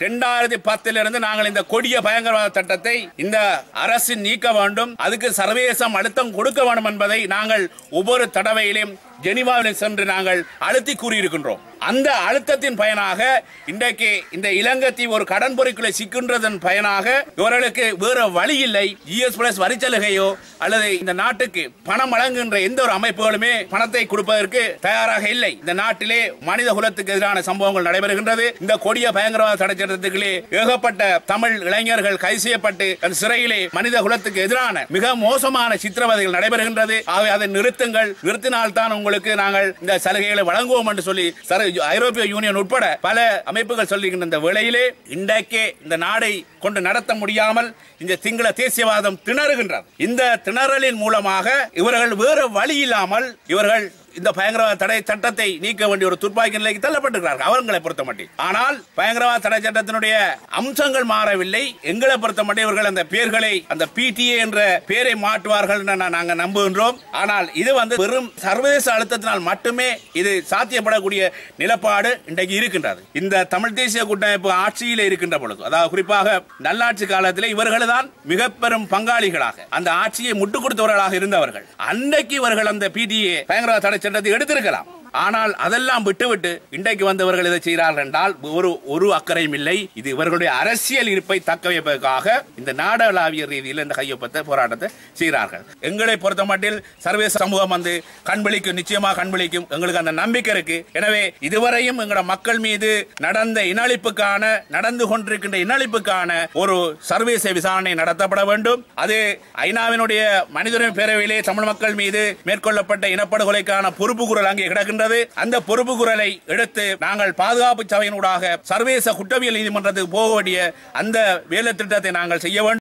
இரண்டாயிரத்தி பத்திலிருந்து நாங்கள் இந்த கொடிய பயங்கரவாத சட்டத்தை இந்த அரசு நீக்க வேண்டும் அதுக்கு சர்வதேசம் அழுத்தம் கொடுக்க வேண்டும் என்பதை நாங்கள் ஒவ்வொரு தடவையிலும் ஜெனிவாவில் சென்று நாங்கள் அழுத்தி கூறியிருக்கின்றோம் அந்த அழுத்தத்தின் பயனாக இன்றைக்கு இந்த இலங்கை ஒரு கடன் பொறிக்குள்ளே சிக்கின்றதன் பயனாக இவர்களுக்கு வேற வழி இல்லை ஜிஎஸ் பிளஸ் வரிச்சலுகையோ அல்லது இந்த நாட்டுக்கு பணம் வழங்குகின்ற எந்த ஒரு அமைப்புகளுமே பணத்தை கொடுப்பதற்கு தயாராக இல்லை இந்த நாட்டிலே மனித குலத்துக்கு எதிரான சம்பவங்கள் நடைபெறுகின்றது இந்த கொடிய பயங்கரவாத தடை சட்டத்துக்களே ஏகப்பட்ட தமிழ் இளைஞர்கள் கைது செய்யப்பட்டு அந்த சிறையிலே மனித குலத்துக்கு எதிரான மிக மோசமான சித்திரவதைகள் நடைபெறுகின்றது ஆகவே அதை நிறுத்துங்கள் நிறுத்தினால்தான் உங்களுக்கு நாங்கள் இந்த சலுகைகளை வழங்குவோம் என்று சொல்லி சர- ஐரோப்பிய யூனியன் உட்பட பல அமைப்புகள் சொல்லுகின்ற இந்த வேளையிலே இன்றைக்கே இந்த நாடை கொண்டு நடத்த முடியாமல் இந்த சிங்கள தேசியவாதம் திணறுகின்றது இந்த திணறலின் மூலமாக இவர்கள் வேறு வழி இல்லாமல் இவர்கள் இந்த பயங்கரவாத தடை சட்டத்தை நீக்க வேண்டிய ஒரு துப்பாக்கி நிலைக்கு தள்ளப்பட்டிருக்கிறார்கள் அவர்களை பொறுத்த மட்டும் ஆனால் பயங்கரவாத தடை சட்டத்தினுடைய அம்சங்கள் மாறவில்லை எங்களை பொறுத்த மட்டும் இவர்கள் அந்த பெயர்களை அந்த பிடிஏ என்ற பெயரை மாற்றுவார்கள் என நா- நாங்கள் நம்புகின்றோம் ஆனால் இது வந்து வெறும் சர்வதேச அழுத்தத்தினால் மட்டுமே இது சாத்தியப்படக்கூடிய நிலப்பாடு இன்றைக்கு இருக்கின்றது இந்த தமிழ் தேசிய கூட்டமைப்பு ஆட்சியில் இருக்கின்ற பொழுது அதாவது குறிப்பாக நல்லாட்சி காலத்தில் இவர்கள் தான் மிக பெரும் பங்காளிகளாக அந்த ஆட்சியை முட்டுக் கொடுத்தவர்களாக இருந்தவர்கள் அன்றைக்கு இவர்கள் அந்த பிடிஏ பயங்கரவாத தடை சட்டத்தை எடுத்திருக்கலாம் ஆனால் அதெல்லாம் விட்டுவிட்டு இன்றைக்கு வந்தவர்கள் இதை செய்கிறார்கள் என்றால் ஒரு ஒரு அக்கறையும் இல்லை இது இவர்களுடைய அரசியல் இருப்பை தக்க வைப்பதற்காக இந்த நாடளாவிய ரீதியில் இந்த கையொப்பத்தை போராட்டத்தை செய்கிறார்கள் எங்களை பொறுத்த மட்டில் சர்வதேச சமூகம் வந்து கண்விழிக்கும் நிச்சயமாக கண்விழிக்கும் எங்களுக்கு அந்த நம்பிக்கை இருக்கு எனவே இதுவரையும் எங்களோட மக்கள் மீது நடந்த இனஅழிப்புக்கான நடந்து கொண்டிருக்கின்ற இனஅழிப்புக்கான ஒரு சர்வதேச விசாரணை நடத்தப்பட வேண்டும் அது ஐநாவினுடைய மனிதரின் பேரவையிலே தமிழ் மக்கள் மீது மேற்கொள்ளப்பட்ட இனப்படுகொலைக்கான பொறுப்பு குரல் அங்கே கிடக்கின்றது அந்த பொறுப்பு குரலை எடுத்து நாங்கள் பாதுகாப்பு சபையினூடாக சர்வதேச குற்றவியல் நீதிமன்றத்துக்கு போக வேண்டிய அந்த வேலை திட்டத்தை நாங்கள் செய்ய வேண்டும்